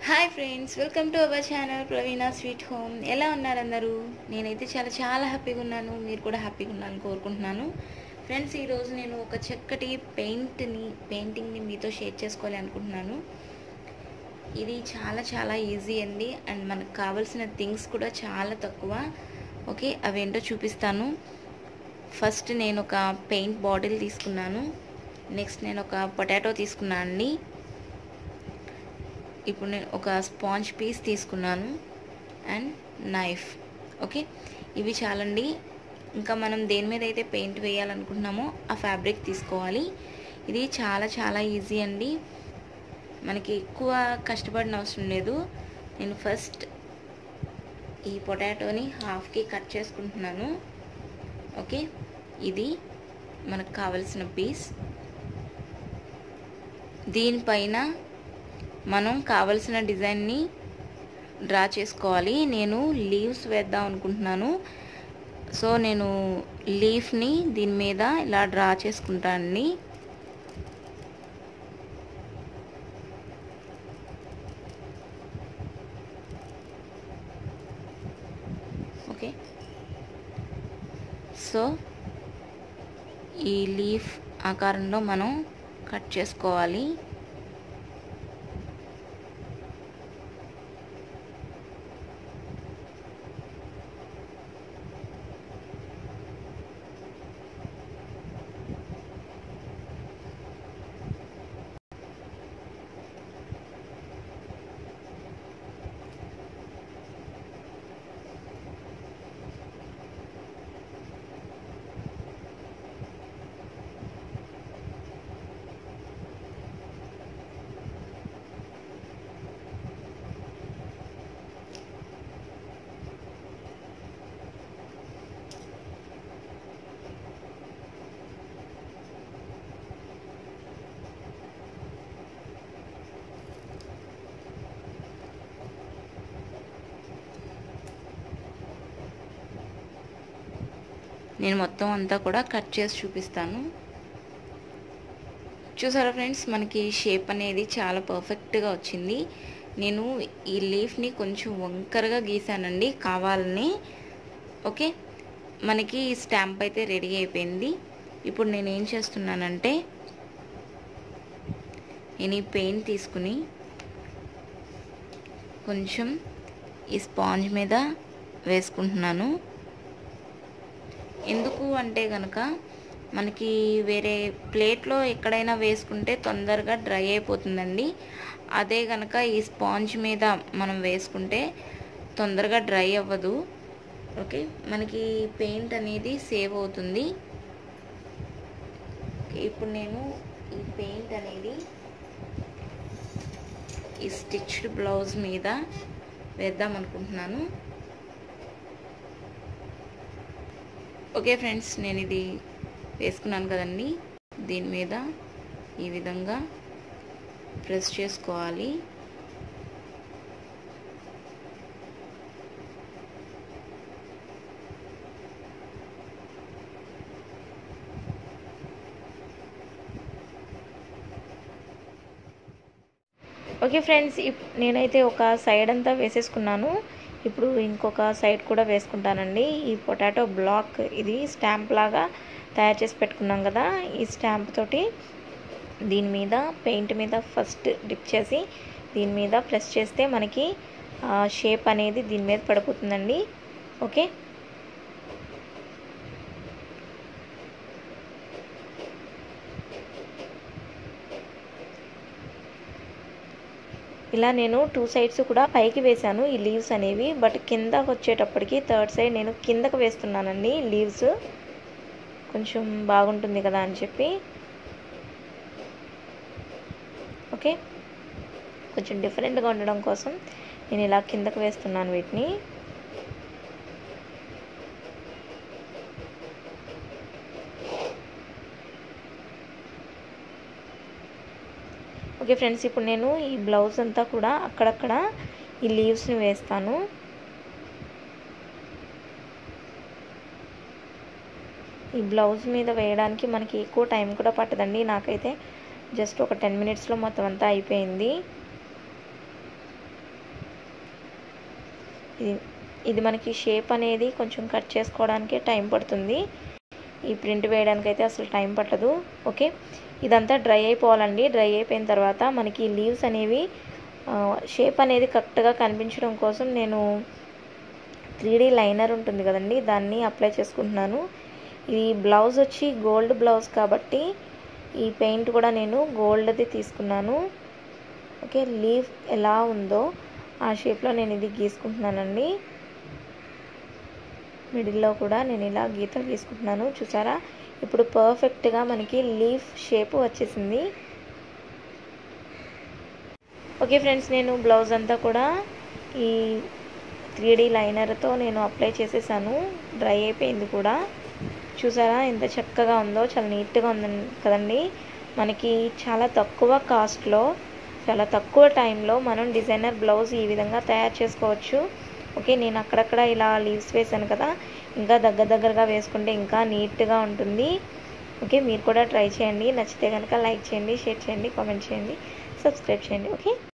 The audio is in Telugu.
hi friends welcome to our channel Praveena sweet home ఎలా ఉన్నారు అందరూ నేనైతే చాలా చాలా హ్యాపీగా ఉన్నాను మీరు కూడా హ్యాపీగా ఉన్నారని కోరుకుంటున్నాను ఫ్రెండ్స్ ఈరోజు నేను ఒక చక్కటి పెయింట్ని పెయింటింగ్ని మీతో షేర్ చేసుకోవాలి అనుకుంటున్నాను ఇది చాలా చాలా ఈజీ అండి అండ్ మనకు కావాల్సిన థింగ్స్ కూడా చాలా తక్కువ ఓకే అవేంటో చూపిస్తాను ఫస్ట్ నేను ఒక పెయింట్ బాటిల్ తీసుకున్నాను నెక్స్ట్ నేను ఒక పొటాటో తీసుకున్నాను అండి ఇప్పుడు నేను ఒక స్పాంజ్ పీస్ తీసుకున్నాను అండ్ నైఫ్ ఓకే ఇవి చాలండి ఇంకా మనం దేని మీద అయితే పెయింట్ వేయాలనుకుంటున్నామో ఆ ఫ్యాబ్రిక్ తీసుకోవాలి ఇది చాలా చాలా ఈజీ అండి మనకి ఎక్కువ కష్టపడిన అవసరం లేదు నేను ఫస్ట్ ఈ పొటాటోని హాఫ్కి కట్ చేసుకుంటున్నాను ఓకే ఇది మనకు కావలసిన పీస్ దీనిపైన మనం కావలసిన డిజైన్ని డ్రా చేసుకోవాలి నేను లీవ్స్ వేద్దాం అనుకుంటున్నాను సో నేను లీఫ్ని దీని మీద ఇలా డ్రా చేసుకుంటానండి ఓకే సో ఈ లీఫ్ ఆకారంలో మనం కట్ చేసుకోవాలి నేను మొత్తం అంతా కూడా కట్ చేసి చూపిస్తాను చూసారా ఫ్రెండ్స్ మనకి షేప్ అనేది చాలా పర్ఫెక్ట్గా వచ్చింది నేను ఈ లీఫ్ని కొంచెం వంకరగా గీసానండి కావాలని ఓకే మనకి స్టాంప్ అయితే రెడీ అయిపోయింది ఇప్పుడు నేను ఏం చేస్తున్నానంటే నేను ఈ పెయింట్ తీసుకుని కొంచెం ఈ స్పాంజ్ మీద వేసుకుంటున్నాను ఎందుకు అంటే కనుక మనకి వేరే ప్లేట్లో ఎక్కడైనా వేసుకుంటే తొందరగా డ్రై అయిపోతుందండి అదే కనుక ఈ స్పాంజ్ మీద మనం వేసుకుంటే తొందరగా డ్రై అవ్వదు ఓకే మనకి పెయింట్ అనేది సేవ్ అవుతుంది ఇప్పుడు నేను ఈ పెయింట్ అనేది ఈ స్టిచ్డ్ బ్లౌజ్ మీద వేద్దాం అనుకుంటున్నాను ఓకే ఫ్రెండ్స్ నేను ఇది వేసుకున్నాను కదండి దీని మీద ఈ విధంగా ప్రెస్ చేసుకోవాలి ఓకే ఫ్రెండ్స్ నేనైతే ఒక సైడ్ అంతా వేసేసుకున్నాను ఇప్పుడు ఇంకొక సైడ్ కూడా వేసుకుంటానండి ఈ పొటాటో బ్లాక్ ఇది స్టాంప్ లాగా తయారు చేసి పెట్టుకున్నాం కదా ఈ స్టాంప్ తోటి దీని మీద పెయింట్ మీద ఫస్ట్ డిప్ చేసి దీని మీద ప్రెస్ చేస్తే మనకి షేప్ అనేది దీని మీద పడిపోతుందండి ఓకే ఇలా నేను టూ సైడ్స్ కూడా పైకి వేశాను ఈ లీవ్స్ అనేవి బట్ కింద వచ్చేటప్పటికి థర్డ్ సైడ్ నేను కిందకు వేస్తున్నానండి లీవ్స్ కొంచెం బాగుంటుంది కదా అని చెప్పి ఓకే కొంచెం డిఫరెంట్గా ఉండడం కోసం నేను ఇలా కిందకు వేస్తున్నాను వీటిని ఓకే ఫ్రెండ్స్ ఇప్పుడు నేను ఈ బ్లౌజ్ అంతా కూడా అక్కడక్కడ ఈ లీవ్స్ని వేస్తాను ఈ బ్లౌజ్ మీద వేయడానికి మనకి ఎక్కువ టైం కూడా పట్టదండి నాకైతే జస్ట్ ఒక టెన్ మినిట్స్లో మొత్తం అంతా అయిపోయింది ఇది ఇది మనకి షేప్ అనేది కొంచెం కట్ చేసుకోవడానికి టైం పడుతుంది ఈ ప్రింట్ వేయడానికి అయితే అసలు టైం పట్టదు ఓకే ఇదంతా డ్రై అయిపోవాలండి డ్రై అయిపోయిన తర్వాత మనకి లీవ్స్ అనేవి షేప్ అనేది కరెక్ట్గా కనిపించడం కోసం నేను త్రీ డీ లైనర్ ఉంటుంది కదండి దాన్ని అప్లై చేసుకుంటున్నాను ఇది బ్లౌజ్ వచ్చి గోల్డ్ బ్లౌజ్ కాబట్టి ఈ పెయింట్ కూడా నేను గోల్డ్ది తీసుకున్నాను ఓకే లీఫ్ ఎలా ఉందో ఆ షేప్లో నేను ఇది గీసుకుంటున్నానండి మిడిల్లో కూడా నేను ఇలా గీతలు గీసుకుంటున్నాను చూసారా ఇప్పుడు పర్ఫెక్ట్గా మనకి లీఫ్ షేప్ వచ్చేసింది ఓకే ఫ్రెండ్స్ నేను బ్లౌజ్ అంతా కూడా ఈ త్రీ డీ లైనర్తో నేను అప్లై చేసేసాను డ్రై అయిపోయింది కూడా చూసారా ఎంత చక్కగా ఉందో చాలా నీట్గా ఉంది కదండి మనకి చాలా తక్కువ కాస్ట్లో చాలా తక్కువ టైంలో మనం డిజైనర్ బ్లౌజ్ ఈ విధంగా తయారు చేసుకోవచ్చు ఓకే నేను అక్కడక్కడ ఇలా లీవ్స్ వేసాను కదా ఇంకా దగ్గర దగ్గరగా వేసుకుంటే ఇంకా నీట్గా ఉంటుంది ఓకే మీరు కూడా ట్రై చేయండి నచ్చితే కనుక లైక్ చేయండి షేర్ చేయండి కామెంట్ చేయండి సబ్స్క్రైబ్ చేయండి ఓకే